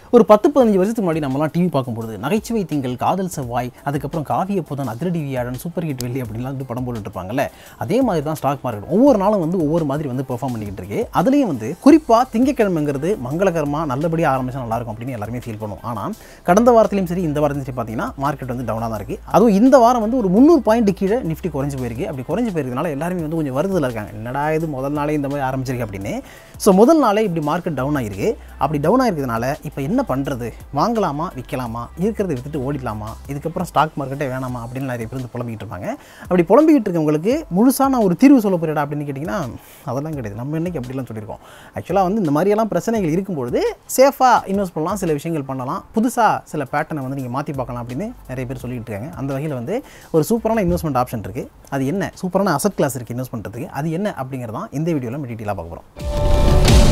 ஒரு பத்து பதினஞ்சு வருஷத்துக்கு முன்னாடி நம்மலாம் டிவி பார்க்கும்போது நகைச்சுவை திங்கள் காதல் செவ்வாய் அதுக்கப்புறம் காவிய புதன் அதிரடி வியாழன் சூப்பர் ஹிட் வெள்ளி அப்படின்லாம் வந்து படம் போட்டுட்டு இருப்பாங்கல்ல அதே மாதிரி தான் ஸ்டாக் மார்க்கெட் ஒவ்வொரு நாளும் வந்து ஒவ்வொரு மாதிரி வந்து பெர்ஃபார்ம் பண்ணிக்கிட்டு இருக்கு அதுலேயும் வந்து குறிப்பாக திங்கக்கிழமைங்கிறது மங்களகரமாக நல்லபடியாக ஆரம்பிச்சா நல்லா இருக்கும் அப்படின்னு எல்லாருமே ஃபீல் பண்ணுவோம் ஆனால் கடந்த வாரத்திலையும் சரி இந்த வாரத்திலும் சரி பார்த்தீங்கன்னா மார்க்கெட் வந்து டவுனாக தான் இருக்குது அதுவும் இந்த வாரம் வந்து ஒரு முந்நூறு பாயிண்ட் கீழே நிஃப்டி குறைஞ்சு போயிருக்கு அப்படி குறைஞ்சு போயிருக்கனால எல்லாருமே வந்து கொஞ்சம் வருதுல இருக்காங்க என்னடா இது முதல் நாளே இந்த மாதிரி ஆரம்பிச்சிருக்கு அப்படின்னு ஸோ முதல் நாளே இப்படி மார்க்கெட் டவுன் ஆயிருக்கு அப்படி டவுன் ஆயிருக்கிறதுனால இப்போ என்ன பண்ணுறது வாங்கலாமா விற்கலாமா இருக்கிறத வித்துட்டு ஓடிடலாமா இதுக்கப்புறம் ஸ்டாக் மார்க்கெட்டே வேணாமா அப்படின்னு நிறைய பேர் வந்து புலம்பிக்கிட்டு இருப்பாங்க அப்படி புலம்பிக்கிட்டு இருக்கவங்களுக்கு முழுசான ஒரு தீர்வு சொல்ல போறியடா அப்படின்னு கேட்டிங்கன்னா அதெல்லாம் கிடையாது நம்ம இன்னைக்கு அப்படிலாம் சொல்லியிருக்கோம் ஆக்சுவலாக வந்து இந்த மாதிரியெல்லாம் பிரச்சனைகள் இருக்கும்பொழுது சேஃபாக இன்வெஸ்ட் பண்ணலாம் சில விஷயங்கள் பண்ணலாம் புதுசாக சில பேட்டர்னை வந்து நீங்கள் மாற்றி பார்க்கலாம் அப்படின்னு நிறைய பேர் சொல்லிட்டு இருக்காங்க அந்த வகையில் வந்து ஒரு சூப்பரான இன்வெஸ்ட்மெண்ட் ஆப்ஷன் இருக்குது அது என்ன சூப்பரான அசட் கிளாஸ் இருக்குது இன்வெஸ்ட் பண்ணுறதுக்கு அது என்ன அப்படிங்கிறதான் இந்த வீடியோவில் நம்ம டீட்டெயிலாக பார்க்க போகிறோம்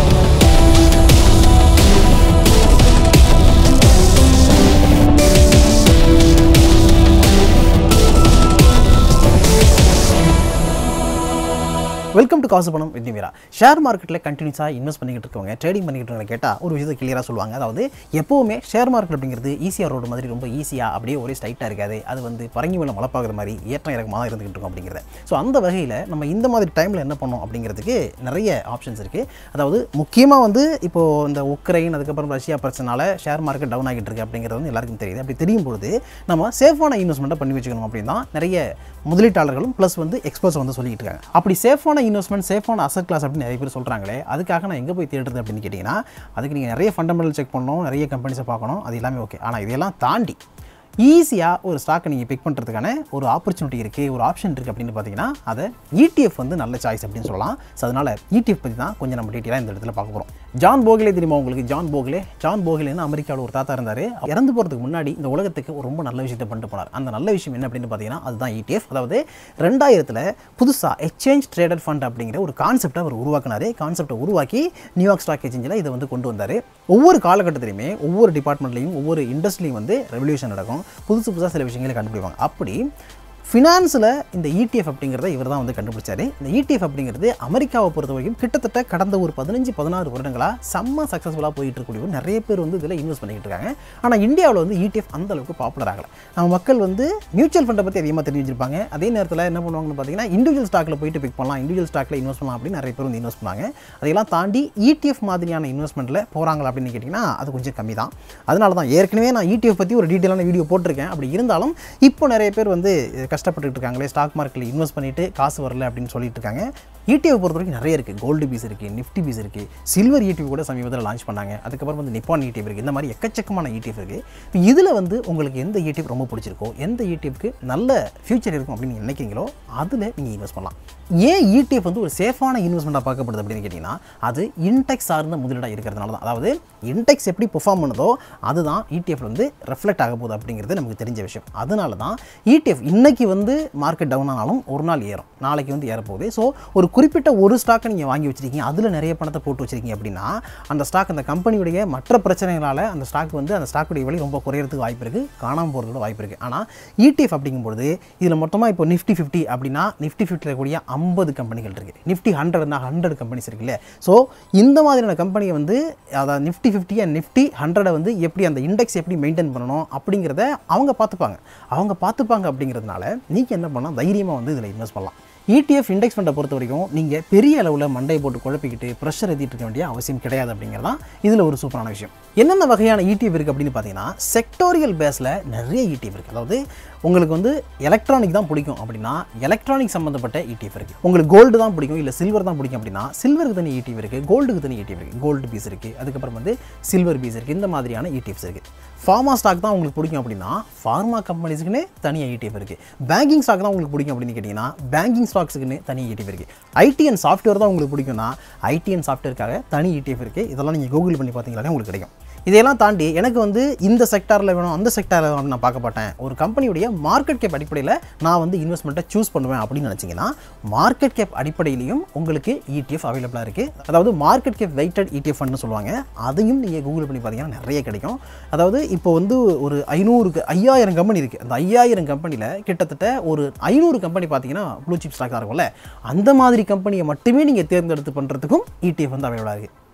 வெல்கம் டு காசு பணம் வித் மீரா ஷேர் மார்க்கெட்டில் கண்டினியூஸாக இன்வெஸ்ட் பண்ணிக்கிட்டு இருக்கவங்க ட்ரேடிங் பண்ணிக்கிட்டு இருக்கவங்க கேட்டால் ஒரு விஷயத்தை கிளியராக சொல்லுவாங்க அதாவது எப்போவுமே ஷேர் மார்க்கெட் அப்படிங்கிறது ஈஸியாக ரோடு மாதிரி ரொம்ப ஈஸியாக அப்படியே ஒரே ஸ்ட்ரைட்டாக இருக்காது அது வந்து பரங்கி மேலே மழப்பாகிற மாதிரி ஏற்றம் இறக்கமாக தான் இருந்துகிட்டு இருக்கும் அப்படிங்கிறது ஸோ அந்த வகையில் நம்ம இந்த மாதிரி டைமில் என்ன பண்ணோம் அப்படிங்கிறதுக்கு நிறைய ஆப்ஷன்ஸ் இருக்குது அதாவது முக்கியமாக வந்து இப்போது இந்த உக்ரைன் அதுக்கப்புறம் ரஷ்யா பிரச்சனால ஷேர் மார்க்கெட் டவுன் ஆகிட்டு இருக்கு அப்படிங்கிறது வந்து எல்லாருக்கும் தெரியுது அப்படி தெரியும் பொழுது நம்ம சேஃபான இன்வெஸ்ட்மெண்ட்டை பண்ணி வச்சுக்கணும் அப்படின்னு தான் நிறைய முதலீட்டாளர்களும் ப்ளஸ் வந்து எக்ஸ்பர்ட்ஸ் வந்து சொல்லிட்டு இருக்காங்க அப்படி சேஃபான இன்வெஸ்ட்மெண்ட் சேஃபான அசட் கிளாஸ் அப்படின்னு நிறைய பேர் சொல்கிறாங்களே அதுக்காக நான் எங்கே போய் தேடுறது அப்படின்னு கேட்டிங்கன்னா அதுக்கு நீங்கள் நிறைய ஃபண்டமெண்டல் செக் பண்ணணும் நிறைய கம்பெனிஸை பார்க்கணும் அது எல்லாமே ஓகே ஆனால் இதெல்லாம் தாண்டி ஈஸியாக ஒரு ஸ்டாக்கை நீங்கள் பிக் பண்ணுறதுக்கான ஒரு ஆப்பர்ச்சுனிட்டி இருக்குது ஒரு ஆப்ஷன் இருக்குது அப்படின்னு பார்த்தீங்கன்னா அதை இடிஎஃப் வந்து நல்ல சாய்ஸ் அப்படின்னு சொல்லலாம் ஸோ அதனால் இடிஎஃப் பற்றி தான் கொஞ்சம் நம்ம டீட்டெயிலாக இந்த இடத்துல பார்க்க போகிறோம் ஜான் போகலே தெரியுமா உங்களுக்கு ஜான் போகலே ஜான் போகலேன்னு அமெரிக்காவில் ஒரு தாத்தா இருந்தார் இறந்து போகிறதுக்கு முன்னாடி இந்த உலகத்துக்கு ஒரு ரொம்ப நல்ல விஷயத்தை பண்ணிட்டு போனார் அந்த நல்ல விஷயம் என்ன அப்படின்னு பார்த்தீங்கன்னா அதுதான் இடிஎஃப் அதாவது ரெண்டாயிரத்தில் புதுசாக எக்ஸ்சேஞ்ச் ட்ரேடட் ஃபண்ட் அப்படிங்கிற ஒரு கான்செப்டை அவர் உருவாக்கினார் கான்செப்டை உருவாக்கி நியூயார்க் ஸ்டாக் எக்ஸ்சேஞ்சில் இதை வந்து கொண்டு வந்தார் ஒவ்வொரு காலகட்டத்திலையுமே ஒவ்வொரு டிபார்ட்மெண்ட்லையும் ஒவ்வொரு இண்டஸ்ட்ரிலையும் வந்து ரெவல்யூஷன் நடக்கும் புதுசு புதுசாக சில விஷயங்களை கண்டுபிடிப்பாங்க அப்படி ஃபினான்ஸில் இந்த இடிஎஃப் அப்படிங்கிறத இவர் தான் வந்து கண்டுபிடிச்சாரு இந்த இடிஎஃப் அப்படிங்கிறது அமெரிக்காவை பொறுத்த வரைக்கும் கிட்டத்தட்ட கடந்த ஒரு பதினஞ்சு பதினாறு வருடங்களாக செம்ம சக்ஸஸ்ஃபுல்லாக போயிட்டு இருக்கக்கூடிய நிறைய பேர் வந்து இதில் இன்வெஸ்ட் பண்ணிக்கிட்டு இருக்காங்க ஆனால் இந்தியாவில் வந்து இடிஎஃப் அந்த அளவுக்கு பாப்புலர் ஆகலை நம்ம மக்கள் வந்து மியூச்சுவல் ஃபண்டை பற்றி அதிகமாக தெரிஞ்சு வச்சிருப்பாங்க அதே நேரத்தில் என்ன பண்ணுவாங்கன்னு பார்த்தீங்கன்னா இண்டிவிஜுவல் ஸ்டாக்கில் போயிட்டு பிக் பண்ணலாம் இண்டிவிஜுவல் ஸ்டாக்கில் இன்வெஸ்ட் பண்ணலாம் அப்படின்னு நிறைய பேர் வந்து இன்வெஸ்ட் பண்ணாங்க அதையெல்லாம் தாண்டி இடிஎஃப் மாதிரியான இன்வெஸ்ட்மெண்ட்டில் போகிறாங்களா அப்படின்னு கேட்டிங்கன்னா அது கொஞ்சம் கம்மி தான் அதனால தான் ஏற்கனவே நான் இடிஎஃப் பற்றி ஒரு டீட்டெயிலான வீடியோ போட்டிருக்கேன் அப்படி இருந்தாலும் இப்போ நிறைய பேர் வந்து கஷ்டப்பட்டுட்டு இருக்காங்களே ஸ்டாக் மார்க்கெட்டில் இன்வெஸ்ட் பண்ணிட்டு காசு வரல அப்படின்னு சொல்லிட்டு இருக்காங்க இடிஎஃப் பொறுத்த வரைக்கும் நிறைய இருக்குது கோல்டு பீஸ் இருக்குது நிஃப்டி பீஸ் இருக்குது சில்வர் இடிஎஃப் கூட சமீபத்தில் லான்ச் பண்ணாங்க அதுக்கப்புறம் வந்து நிப்பான் இடிஎஃப் இருக்குது இந்த மாதிரி எக்கச்சக்கமான இடிஎஃப் இருக்குது இதில் வந்து உங்களுக்கு எந்த இடிஎஃப் ரொம்ப பிடிச்சிருக்கோ எந்த இடிஎஃப்க்கு நல்ல ஃபியூச்சர் இருக்கும் அப்படின்னு நீங்கள் நினைக்கிறீங்களோ அதில் நீங்கள் இன்வெஸ்ட் பண்ணலாம் ஏன் இடிஎஃப் வந்து ஒரு சேஃபான இன்வெஸ்ட்மெண்ட்டாக பார்க்கப்படுது அப்படின்னு கேட்டிங்கன்னா அது இன்டெக்ஸ் சார்ந்த முதலீடாக இருக்கிறதுனால தான் அதாவது இன்டெக்ஸ் எப்படி பெர்ஃபார்ம் பண்ணுதோ அதுதான் இடிஎஃப் வந்து ரெஃப்ளெக்ட் ஆக போகுது அப்படிங்கிறது நமக்கு தெரிஞ்ச விஷயம் அதனால தான் இடிஎஃப் இன்னைக்கு வந்து மார்க்கெட் டவுன் ஆனாலும் ஒரு நாள் ஏறும் நாளைக்கு வந்து ஏறப்போகுது ஸோ ஒரு குறிப்பிட்ட ஒரு ஸ்டாக்கை நீங்கள் வாங்கி வச்சிருக்கீங்க அதில் நிறைய பணத்தை போட்டு வச்சிருக்கீங்க அப்படின்னா அந்த ஸ்டாக் அந்த கம்பெனியுடைய மற்ற பிரச்சனைகளால் அந்த ஸ்டாக் வந்து அந்த ஸ்டாக்குடைய விலை ரொம்ப குறையிறதுக்கு வாய்ப்பு இருக்குது காணாமல் போகிறதுக்கு வாய்ப்பு இருக்குது ஆனால் இடிஎஃப் அப்படிங்கும்போது இதில் மொத்தமாக இப்போ நிஃப்டி ஃபிஃப்டி அப்படின்னா நிஃப்டி ஃபிஃப்டியில் இருக்கக்கூடிய ஐம்பது கம்பெனிகள் இருக்குது நிஃப்டி ஹண்ட்ரட்னா ஹண்ட்ரட் கம்பெனிஸ் இருக்குல்ல ஸோ இந்த மாதிரியான கம்பெனியை வந்து அதாவது நிஃப்டி ஃபிஃப்டி அண்ட் நிஃப்டி ஹண்ட்ரடை வந்து எப்படி அந்த இண்டெக்ஸ் எப்படி மெயின்டைன் பண்ணணும் அப்படிங்கிறத அவங்க பார்த்துப்பாங்க அவங்க பார்த்துப்பாங்க அப்படிங்கிறதுனால நீங்கள் என்ன பண்ணலாம் தைரியமாக வந்து இதில் இன்வெஸ்ட் பண்ணலாம் இடிஎஃப் இண்டெக்ஸ் ஃபண்டை பொறுத்த வரைக்கும் நீங்கள் பெரிய அளவில் மண்டையை போட்டு குழப்பிக்கிட்டு ப்ரெஷர் ஏற்றிட்டு இருக்க வேண்டிய அவசியம் கிடையாது அப்படிங்கிறது தான் இதில் ஒரு சூப்பரான விஷயம் என்னென்ன வகையான இடிஎஃப் இருக்குது அப்படின்னு பார்த்தீங்கன்னா செக்டோரியல் பேஸில் நிறைய இடிஎஃப் இருக்குது அதாவது உங்களுக்கு வந்து எலக்ட்ரானிக் தான் பிடிக்கும் அப்படின்னா எலக்ட்ரானிக் சம்மந்தப்பட்ட இடிஎஃப் இருக்குது உங்களுக்கு கோல்டு தான் பிடிக்கும் இல்லை சில்வர் தான் பிடிக்கும் அப்படின்னா சில்வருக்கு தனி இடிஎஃப் இருக்குது கோல்டுக்கு தனி இடிஎஃப் இருக்குது கோல்டு பீஸ் இருக்குது அதுக்கப்புறம் வந்து சில்வர் பீஸ் இருக்குது இந்த மாதிரியான இடிஎஃப்ஸ் இருக்குது ஃபார்மா ஸ்டாக் தான் உங்களுக்கு பிடிக்கும் அப்படின்னா ஃபார்மா கம்பெனிஸுக்குன்னு தனியாக இடிஎஃப் இருக்குது பேங்கிங் ஸ்டாக் தான் உங்களுக்கு பிடிக்கும் அப்படின்னு கேட்டிங்கன்னா பேங்கிங் ஸ்டாக்ஸுக்குன்னு தனி இடிஎஃப் இருக்குது ஐடி அண்ட் சாஃப்ட்வேர் தான் உங்களுக்கு பிடிக்கும்னா ஐடி அண்ட் சாஃப்ட்வேருக்காக தனி இடிஎஃப் இருக்குது இதெல்லாம் நீங்கள் கூகுள் பண்ணி பார்த்தீங்களாலே உங்களுக்கு கிடைக்கும் இதையெல்லாம் தாண்டி எனக்கு வந்து இந்த செக்டாரில் வேணும் அந்த செக்டாரில் வேணும் நான் பார்க்க மாட்டேன் ஒரு கம்பெனியுடைய மார்க்கெட் கேப் அடிப்படையில் நான் வந்து இன்வெஸ்ட்மெண்ட்டை சூஸ் பண்ணுவேன் அப்படின்னு நினச்சிங்கன்னா மார்க்கெட் கேப் அடிப்படையிலையும் உங்களுக்கு இடிஎஃப் அவைலபிளாக இருக்குது அதாவது மார்க்கெட் கேப் வெயிட்டட் இடிஎஃப் ஃபண்ட்னு சொல்லுவாங்க அதையும் நீங்கள் கூகுள் பண்ணி பார்த்தீங்கன்னா நிறைய கிடைக்கும் அதாவது இப்போ வந்து ஒரு ஐநூறுக்கு ஐயாயிரம் கம்பெனி இருக்குது அந்த ஐயாயிரம் கம்பெனியில் கிட்டத்தட்ட ஒரு ஐநூறு கம்பெனி பார்த்தீங்கன்னா ப்ளூ சிப் ஸ்டாக்காக இருக்கும்ல அந்த மாதிரி கம்பெனியை மட்டுமே நீங்கள் தேர்ந்தெடுத்து பண்ணுறதுக்கும் இடிஎஃப் வந்து அவைலபிளாக இருக்குது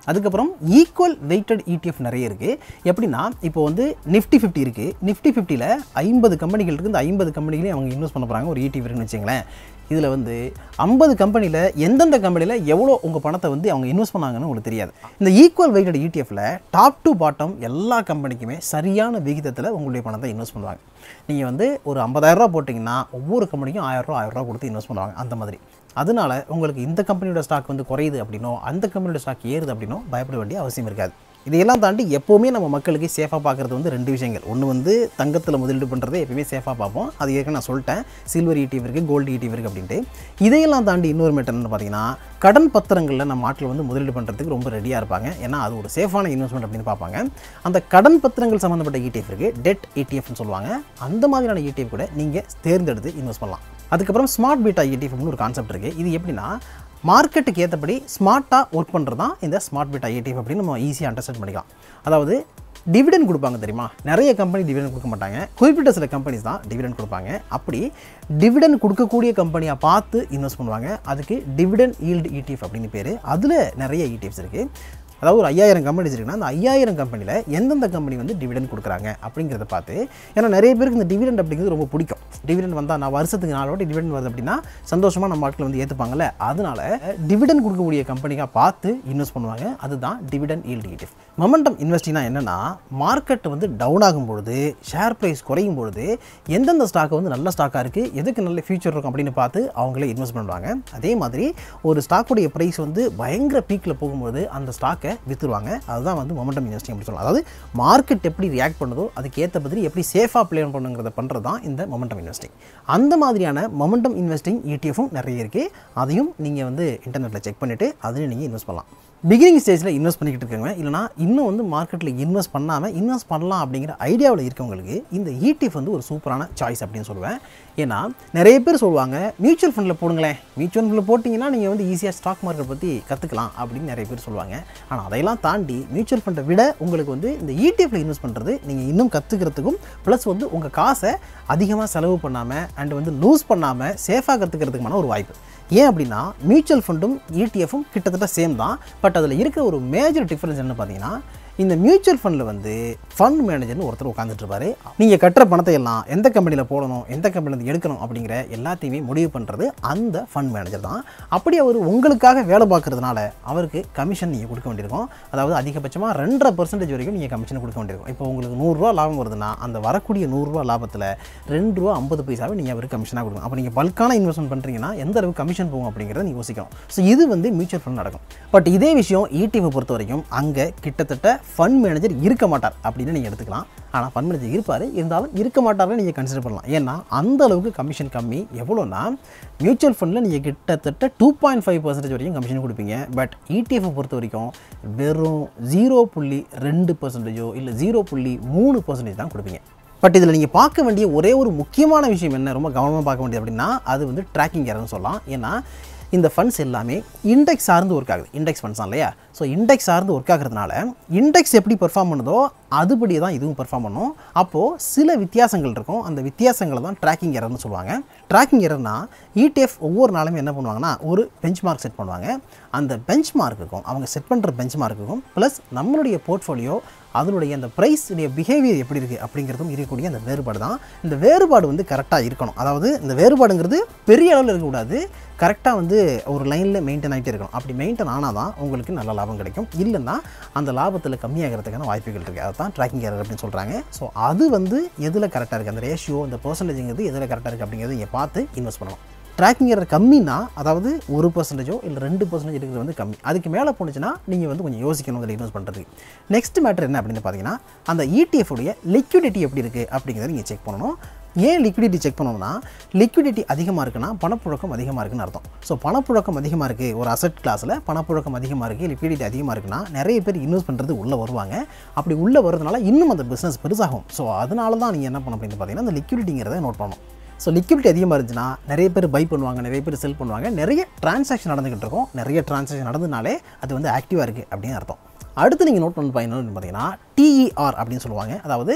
அதுக்கப்புறம் ஈக்குவல் வெயிட்டட் இடிஎஃப் நிறைய இருக்குது எப்படின்னா இப்போ வந்து நிஃப்டி ஃபிஃப்டி இருக்குது நிஃப்டி ஃபிஃப்டியில் ஐம்பது கம்பெனிகள் இருக்குது இந்த ஐம்பது கம்பெனிகளையும் அவங்க இன்வெஸ்ட் பண்ண போகிறாங்க ஒரு இடிஎஃப் இருக்குன்னு வச்சுங்களேன் இதில் வந்து ஐம்பது கம்பெனியில் எந்தெந்த கம்பெனியில் எவ்வளோ உங்கள் பணத்தை வந்து அவங்க இன்வெஸ்ட் பண்ணாங்கன்னு உங்களுக்கு தெரியாது இந்த ஈக்குவல் வெயிட்டட் இடிஎஃப்ல டாப் டு பாட்டம் எல்லா கம்பெனிக்குமே சரியான விகிதத்தில் உங்களுடைய பணத்தை இன்வெஸ்ட் பண்ணுவாங்க நீங்கள் வந்து ஒரு 50000 ரூபாய் போட்டிங்கன்னா ஒவ்வொரு கம்பெனிக்கும் ஆயிரரூவா ஆயிரரூவா கொடுத்து இன்வெஸ்ட் பண்ணுவாங்க அந்த மாதிரி அதனால உங்களுக்கு இந்த கம்பெனியோட ஸ்டாக் வந்து குறையுது அப்படின்னோ அந்த கம்பெனியோட ஸ்டாக் ஏறுது அப்படின்னோ பயப்பட வேண்டிய அவசியம் இருக்காது இதையெல்லாம் தாண்டி எப்போவுமே நம்ம மக்களுக்கு சேஃபாக பார்க்குறது வந்து ரெண்டு விஷயங்கள் ஒன்று வந்து தங்கத்தில் முதலீடு பண்ணுறது எப்பயுமே சேஃபாக பார்ப்போம் அது ஏற்கனவே நான் சொல்லிட்டேன் சில்வர் ஈடிஎஃப் இருக்குது கோல்டு ஈடிஎஃப் இருக்குது அப்படின்ட்டு இதையெல்லாம் தாண்டி இன்னொரு மேட்டர் என்ன பார்த்தீங்கன்னா கடன் பத்திரங்களில் நம்ம ஆட்கள் வந்து முதலீடு பண்ணுறதுக்கு ரொம்ப ரெடியாக இருப்பாங்க ஏன்னா அது ஒரு சேஃபான இன்வெஸ்ட்மெண்ட் அப்படின்னு பார்ப்பாங்க அந்த கடன் பத்திரங்கள் சம்மந்தப்பட்ட இடிஎஃப் இருக்குது டெட் இடிஎஃப்னு சொல்லுவாங்க அந்த மாதிரியான இடிஎஃப் கூட நீங்கள் தேர்ந்தெடுத்து இன்வெஸ்ட் பண்ணலாம் அதுக்கப்புறம் ஸ்மார்ட் பீட்டா இடிஎஃப்னு ஒரு கான்செப்ட் இருக்குது இது எப்படின்னா மார்க்கெட்டுக்கு ஏற்றபடி ஸ்மார்ட்டாக ஒர்க் பண்ணுறது தான் இந்த ஸ்மார்ட் பீட்டா ஏடிஎஃப் அப்படின்னு நம்ம ஈஸியாக அண்டர்ஸ்டாண்ட் பண்ணிக்கலாம் அதாவது டிவிடெண்ட் கொடுப்பாங்க தெரியுமா நிறைய கம்பெனி டிவிடெண்ட் கொடுக்க மாட்டாங்க குறிப்பிட்ட சில கம்பெனிஸ் தான் டிவிடெண்ட் கொடுப்பாங்க அப்படி டிவிடெண்ட் கொடுக்கக்கூடிய கம்பெனியாக பார்த்து இன்வெஸ்ட் பண்ணுவாங்க அதுக்கு டிவிடெண்ட் ஈல்டு இடிஎஃப் அப்படின்னு பேர் அதில் நிறைய இடிஎஃப்ஸ் இருக்குது அதாவது ஒரு ஐயாயிரம் கம்பெனிஸ் இருக்குன்னா அந்த ஐயாயிரம் கம்பெனியில் எந்தெந்த கம்பெனி வந்து டிவிடெண்ட் கொடுக்குறாங்க அப்படிங்கிறத பார்த்து ஏன்னா நிறைய பேருக்கு இந்த டிவிடெண்ட் அப்படிங்கிறது ரொம்ப பிடிக்கும் டிவிடெண்ட் வந்தால் நான் வருஷத்துக்கு நாலு வாட்டி டிவிடெண்ட் வருது அப்படின்னா சந்தோஷமாக நம்ம ஆட்கள் வந்து ஏற்றுப்பாங்கல்ல அதனால டிவிடெண்ட் கொடுக்கக்கூடிய கம்பெனிக்காக பார்த்து இன்வெஸ்ட் பண்ணுவாங்க அதுதான் டிவிடெண்ட் ஈல்டு இடிஎஃப் மொமெண்டம் இன்வெஸ்டிங்னா என்னென்னா மார்க்கெட் வந்து டவுன் ஆகும்பொழுது ஷேர் ப்ரைஸ் குறையும் பொழுது எந்தெந்த ஸ்டாக் வந்து நல்ல ஸ்டாக்காக இருக்குது எதுக்கு நல்ல ஃபியூச்சர் இருக்கும் அப்படின்னு பார்த்து அவங்களே இன்வெஸ்ட் பண்ணுவாங்க அதே மாதிரி ஒரு ஸ்டாக்குடைய ப்ரைஸ் வந்து பயங்கர பீக்கில் போகும்போது அந்த ஸ்டாக்கை விற்றுருவாங்க அதுதான் வந்து மொமெண்டம் இன்வெஸ்டிங் அப்படி சொல்லலாம் அதாவது மார்க்கெட் எப்படி ரியாக்ட் பண்ணுதோ அதுக்கு ஏற்ற மாதிரி எப்படி சேஃபாக பிளே பண்ணுங்கிறத பண்ணுறது தான் இந்த மொமெண்டம் இன்வெஸ்டிங் அந்த மாதிரியான மொமெண்டம் இன்வெஸ்டிங் இடிஎஃப்பும் நிறைய இருக்குது அதையும் நீங்கள் வந்து இன்டர்நெட்டில் செக் பண்ணிவிட்டு அதையும் நீங்கள் இன்வெஸ்ட் பண்ணலாம் பிகினிங் ஸ்டேஜில் இன்வெஸ்ட் பண்ணிக்கிட்டு இருக்கவங்க இல்லைனா இன்னும் வந்து மார்க்கெட்டில் இன்வெஸ்ட் பண்ணாமல் இன்வெஸ்ட் பண்ணலாம் அப்படிங்கிற ஐடியாவில் இருக்கவங்களுக்கு இந்த ETF வந்து ஒரு சூப்பரான சாய்ஸ் அப்படின்னு சொல்லுவேன் ஏன்னா நிறைய பேர் சொல்லுவாங்க மியூச்சுவல் ஃபண்டில் போடுங்களேன் மியூச்சுவல் ஃபண்டில் போட்டிங்கன்னா நீங்கள் வந்து ஈஸியாக ஸ்டாக் மார்க்கெட் பற்றி கற்றுக்கலாம் அப்படின்னு நிறைய பேர் சொல்லுவாங்க ஆனால் அதையெல்லாம் தாண்டி மியூச்சுவல் ஃபண்டை விட உங்களுக்கு வந்து இந்த இடிஎஃப்ல இன்வெஸ்ட் பண்ணுறது நீங்கள் இன்னும் கற்றுக்கிறதுக்கும் ப்ளஸ் வந்து உங்கள் காசை அதிகமாக செலவு பண்ணாமல் அண்ட் வந்து லூஸ் பண்ணாமல் சேஃபாக கற்றுக்கிறதுக்குமான ஒரு வாய்ப்பு ஏன் அப்படின்னா மியூச்சுவல் ஃபண்டும் இடிஎஃப்பும் கிட்டத்தட்ட சேம் தான் பட் அதில் இருக்கிற ஒரு மேஜர் டிஃப்ரென்ஸ் என்ன பார்த்தீங்கன்னா இந்த மியூச்சுவல் ஃபண்டில் வந்து ஃபண்ட் மேனேஜர்னு ஒருத்தர் உட்காந்துட்டு இருப்பாரு நீங்கள் கட்டுற பணத்தை எல்லாம் எந்த கம்பெனியில் போடணும் எந்த கம்பெனியில் எடுக்கணும் அப்படிங்கிற எல்லாத்தையுமே முடிவு பண்ணுறது அந்த ஃபண்ட் மேனேஜர் தான் அப்படி அவர் உங்களுக்காக வேலை பார்க்கறதுனால அவருக்கு கமிஷன் நீங்கள் கொடுக்க வேண்டியிருக்கும் அதாவது அதிகபட்சமாக ரெண்டரை பர்சன்டேஜ் வரைக்கும் நீங்கள் கமிஷன் கொடுக்க வேண்டியிருக்கும் இப்போ உங்களுக்கு நூறுரூவா லாபம் வருதுன்னா அந்த வரக்கூடிய நூறுரூவா லாபத்தில் ரெண்டு ரூபா ஐம்பது பைசாவை நீங்கள் அவருக்கு கமிஷனாக கொடுக்கணும் அப்போ நீங்கள் பல்கான இன்வெஸ்ட்மெண்ட் பண்ணுறீங்கன்னா எந்த அளவுக்கு கமிஷன் போகும் அப்படிங்கிறத நீங்கள் யோசிக்கணும் ஸோ இது வந்து மியூச்சுவல் ஃபண்ட் நடக்கும் பட் இதே விஷயம் இடிஎஃப் பொறுத்த வரைக்கும் அங்கே கிட்டத்தட்ட ஃபண்ட் மேனேஜர் இருக்க மாட்டார் அப்படின்னு நீங்கள் எடுத்துக்கலாம் ஆனால் ஃபண்ட் மேனேஜர் இருப்பார் இருந்தாலும் இருக்க மாட்டார்னு நீங்கள் கன்சிடர் பண்ணலாம் ஏன்னா அந்த அளவுக்கு கமிஷன் கம்மி எவ்வளோனா மியூச்சுவல் ஃபண்டில் நீங்கள் கிட்டத்தட்ட டூ பாயிண்ட் ஃபைவ் பர்சன்டேஜ் வரைக்கும் கமிஷன் கொடுப்பீங்க பட் இடிஎஃப் பொறுத்த வரைக்கும் வெறும் ஜீரோ புள்ளி ரெண்டு பர்சன்டேஜோ இல்லை ஜீரோ புள்ளி மூணு பர்சன்டேஜ் தான் கொடுப்பீங்க பட் இதில் நீங்கள் பார்க்க வேண்டிய ஒரே ஒரு முக்கியமான விஷயம் என்ன ரொம்ப கவனமாக பார்க்க வேண்டியது அப்படின்னா அது வந்து ட்ராக்கிங் எரர்னு சொல்லலாம் ஏன்னா இந்த ஃபண்ட்ஸ் எல்லாமே இண்டெக்ஸ் சார்ந்து ஒர்க் ஆகுது இண்டெக்ஸ் ஃபண்ட்ஸ் தான் இல்லையா ஸோ இண்டெக்ஸ் சார்ந்து ஒர்க் ஆகிறதுனால இண்டெக்ஸ் எப்படி பெர்ஃபார்ம் பண்ணுதோ அதுபடி தான் இதுவும் பெர்ஃபார்ம் பண்ணும் அப்போது சில வித்தியாசங்கள் இருக்கும் அந்த வித்தியாசங்களை தான் ட்ராக்கிங் எரர்னு சொல்லுவாங்க ட்ராக்கிங் எரர்னா ETF ஒவ்வொரு நாளுமே என்ன பண்ணுவாங்கன்னா ஒரு பெஞ்ச் மார்க் செட் பண்ணுவாங்க அந்த பெஞ்ச் மார்க்குக்கும் அவங்க செட் பண்ணுற பெஞ்ச் மார்க்குக்கும் ப்ளஸ் நம்மளுடைய போர்ட்ஃபோலியோ அதனுடைய அந்த ப்ரைஸுடைய பிஹேவியர் எப்படி இருக்குது அப்படிங்கிறதும் இருக்கக்கூடிய அந்த வேறுபாடு தான் இந்த வேறுபாடு வந்து கரெக்டாக இருக்கணும் அதாவது இந்த வேறுபாடுங்கிறது பெரிய அளவில் இருக்கக்கூடாது கரெக்டாக வந்து ஒரு லைனில் மெயின்டைன் ஆகிட்டே இருக்கணும் அப்படி மெயின்டைன் ஆனால் தான் உங்களுக்கு நல்ல லாபம் கிடைக்கும் இல்லைன்னா அந்த லாபத்தில் கம்மியாகிறதுக்கான வாய்ப்புகள் இருக்குது அதை தான் ட்ராக்கிங் எரர் அப்படின்னு சொல்கிறாங்க ஸோ அது வந்து எதில் கரெக்டாக இருக்குது அந்த ரேஷியோ அந்த பர்சன்டேஜுங்கிறது எதில் கரெக்டாக இருக்குது அப்படிங்கிறத நீங்கள் பார்த்து இன்வெஸ்ட் பண்ணணும் ட்ராக்கிங் எரர் கம்மினா அதாவது ஒரு பர்சன்டேஜோ இல்லை ரெண்டு பர்சன்டேஜ் இருக்கிறது வந்து கம்மி அதுக்கு மேலே போணுச்சுன்னா நீங்கள் வந்து கொஞ்சம் யோசிக்கணும் அதில் இன்வெஸ்ட் பண்ணுறதுக்கு நெக்ஸ்ட் மேட்டர் என்ன அப்படின்னு பார்த்தீங்கன்னா அந்த ETF உடைய லிக்விடிட்டி எப்படி இருக்குது அப்படிங்கிறத நீங்கள் செக் பண்ணணும் ஏன் லிக்விடிட்டி செக் பண்ணணும்னா லிக்விடிட்டி அதிகமாக இருக்குன்னா பணப்புழக்கம் அதிகமாக இருக்குன்னு அர்த்தம் ஸோ பணப்புழக்கம் அதிகமாக இருக்குது ஒரு அசட் கிளாஸில் பணப்புழக்கம் அதிகமாக இருக்குது லிக்விடிட்டி அதிகமாக இருக்குன்னா நிறைய பேர் இன்வெஸ்ட் பண்ணுறது உள்ளே வருவாங்க அப்படி உள்ளே வரதுனால இன்னும் அந்த பிஸ்னஸ் பெருசாகும் ஸோ அதனால தான் நீங்கள் என்ன பண்ணணும் அப்படின்னு பார்த்தீங்கன்னா அந்த லிக்விடிட்டிங்கிறத நோட் பண்ணணும் ஸோ லிக்விடிட்டி அதிகமாக இருந்துச்சுன்னா நிறைய பேர் பை பண்ணுவாங்க நிறைய பேர் செல் பண்ணுவாங்க நிறைய டிரான்சாக்ஷன் நடந்துகிட்டு இருக்கும் நிறைய டிரான்சாக்ஷன் நடந்ததுனாலே அது வந்து ஆக்டிவாக இருக்குது அப்படின்னு அர்த்தம் அடுத்து நீங்கள் நோட் பண்ண பாயிண்ட் என்னன்னு பார்த்தீங்கன்னா டிஇஆர் அப்படின்னு சொல்லுவாங்க அதாவது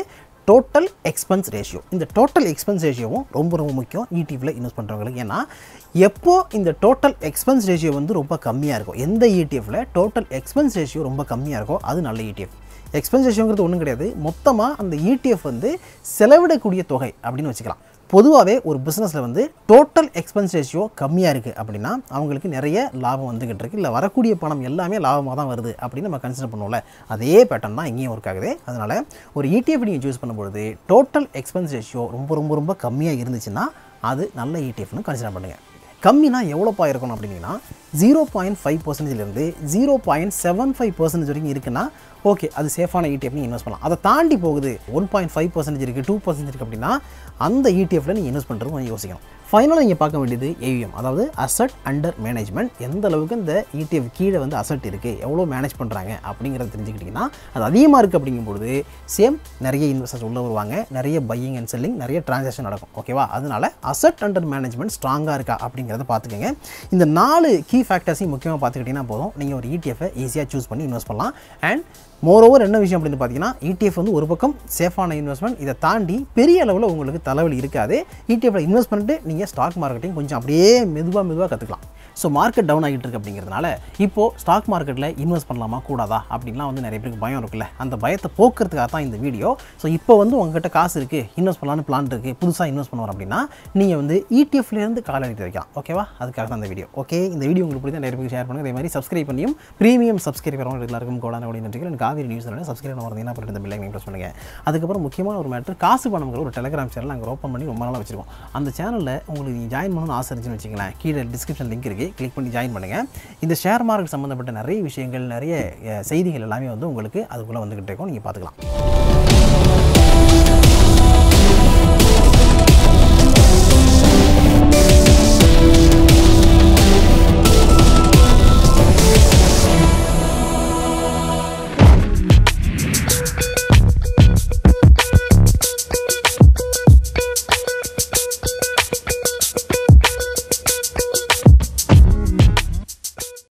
டோட்டல் எக்ஸ்பென்ஸ் ரேஷியோ இந்த டோட்டல் எக்ஸ்பென்ஸ் ரேஷியோவும் ரொம்ப ரொம்ப முக்கியம் இடிஎஃப்ல இன்வெஸ்ட் பண்ணுறவங்களுக்கு ஏன்னா எப்போ இந்த டோட்டல் எக்ஸ்பென்ஸ் ரேஷியோ வந்து ரொம்ப கம்மியாக இருக்கும் எந்த இடிஎஃப்ல டோட்டல் எக்ஸ்பென்ஸ் ரேஷியோ ரொம்ப கம்மியாக இருக்கோ அது நல்ல இடிஎஃப் எக்ஸ்பென்ஸ் ரேஷியோங்கிறது ஒன்றும் கிடையாது மொத்தமாக அந்த இடிஎஃப் வந்து செலவிடக்கூடிய தொகை அப்படின்னு வச்சுக்கலாம் பொதுவாகவே ஒரு பிஸ்னஸில் வந்து டோட்டல் எக்ஸ்பென்ஸ் ரேஷியோ கம்மியாக இருக்குது அப்படின்னா அவங்களுக்கு நிறைய லாபம் வந்துக்கிட்டு இருக்கு இல்லை வரக்கூடிய பணம் எல்லாமே லாபமாக தான் வருது அப்படின்னு நம்ம கன்சிடர் பண்ணுவோம்ல அதே பேட்டர்ன் தான் இங்கேயும் ஒர்க் ஆகுது அதனால் ஒரு இடிஎஃப் நீங்கள் சூஸ் பண்ணும்பொழுது டோட்டல் எக்ஸ்பென்ஸ் ரேஷியோ ரொம்ப ரொம்ப ரொம்ப கம்மியாக இருந்துச்சுன்னா அது நல்ல இடிஎஃப்னு கன்சிடர் பண்ணுங்கள் கம்மினா எவ்வளோப்பா இருக்கணும் அப்படின்னா ஜீரோ பாயிண்ட் ஃபைவ் பர்சன்டேஜ்லேருந்து zero point seven five percentage வரைக்கும் இருக்குன்னா ஓகே அது சேஃபான இடிஎஃப் நீங்கள் இன்வெஸ்ட் பண்ணலாம் அதை தாண்டி போகுது ஒன் பாயிண்ட் ஃபைவ் பர்சன்டேஜ் இருக்குது டூ பர்சன்டேஜ் இருக்குது அப்படின்னா அந்த இடிஎஃப்ல நீங்கள் இன்வெஸ்ட் பண்ணுறது கொஞ்சம் யோசிக்கணும் ஃபைனலாக நீங்கள் பார்க்க வேண்டியது ஏவிஎம் அதாவது அசட் அண்டர் மேனேஜ்மெண்ட் எந்த அளவுக்கு இந்த இடிஎஃப் கீழே வந்து அசட் இருக்குது எவ்வளோ மேனேஜ் பண்ணுறாங்க அப்படிங்கிறத தெரிஞ்சுக்கிட்டிங்கன்னா அது அதிகமாக இருக்குது அப்படிங்கும்பொழுது சேம் நிறைய இன்வெஸ்டர்ஸ் உள்ளே வருவாங்க நிறைய பையிங் அண்ட் செல்லிங் நிறைய டிரான்சாக்ஷன் நடக்கும் ஓகேவா அதனால அசட் அண்டர் மேனேஜ்மெண்ட் ஸ்ட்ராங்காக இருக்கா அப்படிங்கிறத பார்த்துக்கோங்க இந்த நாலு கீ ஃபேக்டர்ஸையும் முக்கியமாக பார்த்துக்கிட்டிங்கன்னா போதும் நீங்கள் ஒரு இடிஎஃபை ஈஸியாக சூஸ் பண்ணி இன்வெஸ்ட் பண்ணலாம் அண்ட் மோரோவர் என்ன விஷயம் அப்படின்னு பார்த்தீங்கன்னா இடிஎஃப் வந்து ஒரு பக்கம் சேஃபான இன்வெஸ்ட்மெண்ட் இதை தாண்டி பெரிய அளவில் உங்களுக்கு தலைவலி இருக்காது இடிஎஃப்ல இன்வெஸ்ட் பண்ணிட்டு நீங்கள் ஸ்டாக் மார்க்கெட்டிங் கொஞ்சம் அப்படியே மெதுவாக மெதுவாக கற்றுக்கலாம் ஸோ மார்க்கெட் டவுன் ஆகிட்டு இருக்கு அப்படிங்கிறதுனால இப்போது ஸ்டாக் மார்க்கெட்டில் இன்வெஸ்ட் பண்ணலாமா கூடாதா அப்படின்லாம் வந்து நிறைய பேருக்கு பயம் இருக்குல்ல அந்த பயத்தை போக்குறதுக்காக தான் இந்த வீடியோ ஸோ இப்போ வந்து உங்ககிட்ட காசு இருக்குது இன்வெஸ்ட் பண்ணலான்னு பிளான் இருக்குது புதுசாக இன்வெஸ்ட் பண்ணுவோம் அப்படின்னா நீங்கள் வந்து இடிஎஃப்லேருந்து கால் எடுத்து வைக்கலாம் ஓகேவா அதுக்காக தான் இந்த வீடியோ ஓகே இந்த வீடியோ உங்களுக்கு பிடிச்சா நிறைய பேருக்கு ஷேர் பண்ணுங்கள் அதே மாதிரி சப்ஸ்கிரைப் பண்ணியும் ப்ரீமியம் சப்ஸ்கிரைபர் எல்லாருக்கும் கோடான ஓடி நன்றிகள் எனக்கு காவிரி நியூஸ் சப்ஸ்கிரைப் பண்ண வரீங்கன்னா அப்புறம் இந்த பில்லை ப்ரெஸ் பண்ணுங்கள் அதுக்கப்புறம் முக்கியமான ஒரு மேட்ரு காசு பணம்ங்கிற ஒரு டெலிகிராம் சேனல் நாங்கள் ஓப்பன் பண்ணி ரொம்ப நாளாக வச்சிருக்கோம் அந்த சேனலில் உங்களுக்கு நீங்கள் ஜாயின் பண்ணணும்னு ஆசை இருந்துச்சுன்னு வச்சுங்களேன் கீழே டிஸ்கிரிப்ஷன் லிங்க் இருக்குது கிளிக் பண்ணி ஜாயின் பண்ணுங்கள் இந்த ஷேர் மார்க்கெட் சம்மந்தப்பட்ட நிறைய விஷயங்கள் நிறைய அஹ், செய்திகள் எல்லாமே வந்து உங்களுக்கு அதுக்குள்ளே வந்துக்கிட்டு இருக்கும் நீங்கள் பார்த்துக்கலாம்